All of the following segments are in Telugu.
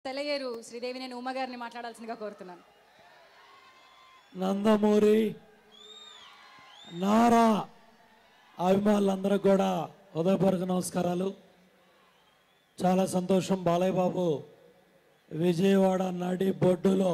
తెలయేరు శ్రీదేవినేని ఉమ గారిని మాట్లాడాల్సిందిగా కోరుతున్నాను నందమూరి నారా అభిమానులందరికీ కూడా హృదయపూర్వక నమస్కారాలు చాలా సంతోషం బాలయ్య బాబు విజయవాడ నడి బొడ్డులో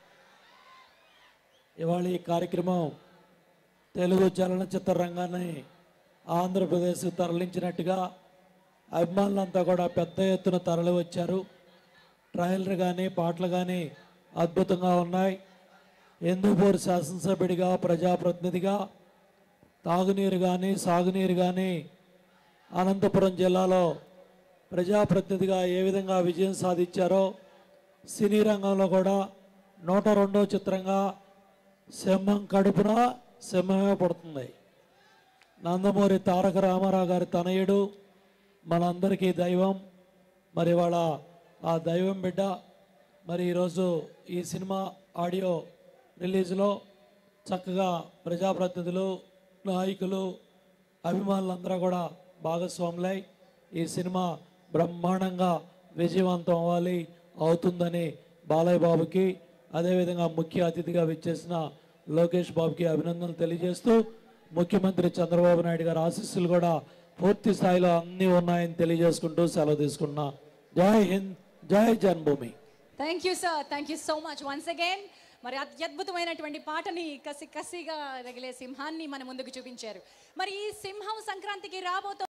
ఇవాళ ఈ కార్యక్రమం తెలుగు చలనచిత్ర రంగాన్ని ఆంధ్రప్రదేశ్ తరలించినట్టుగా అభిమానులంతా కూడా పెద్ద ఎత్తున తరలి వచ్చారు ట్రైలర్ కానీ పాటలు కానీ అద్భుతంగా ఉన్నాయి హిందూపూర్ శాసనసభ్యుడిగా ప్రజాప్రతినిధిగా తాగునీరు కానీ సాగునీరు కానీ అనంతపురం జిల్లాలో ప్రజాప్రతినిధిగా ఏ విధంగా విజయం సాధించారో సినీ రంగంలో కూడా నూట రెండో చిత్రంగా సింహం కడుపున సింహమే పడుతుంది నందమూరి తారక రామారావు గారి తనయుడు మనందరికీ దైవం మరి వాళ్ళ ఆ దైవం బిడ్డ మరి ఈరోజు ఈ సినిమా ఆడియో రిలీజ్లో చక్కగా ప్రజాప్రతినిధులు నాయకులు అభిమానులందరూ కూడా భాగస్వాములై ఈ సినిమా బ్రహ్మాండంగా విజయవంతం అవ్వాలి అవుతుందని బాలయ్య బాబుకి అదేవిధంగా ముఖ్య అతిథిగా విచ్చేసిన లోకేష్ బాబుకి అభినందనలు తెలియజేస్తూ ముఖ్యమంత్రి చంద్రబాబు నాయుడు గారి ఆశీస్సులు కూడా పూర్తి స్థాయిలో అన్నీ ఉన్నాయని తెలియజేసుకుంటూ సెలవు తీసుకున్నా జై హింద్ జై జన్మభూమి thank you sir thank you so much once again మరి అత్యద్భుతమైనటువంటి పాటని కసి కసిగా రగిలే సింహాన్ని మన ముందుకు చూపించారు మరి ఈ సింహం సంక్రాంతికి రాబోతో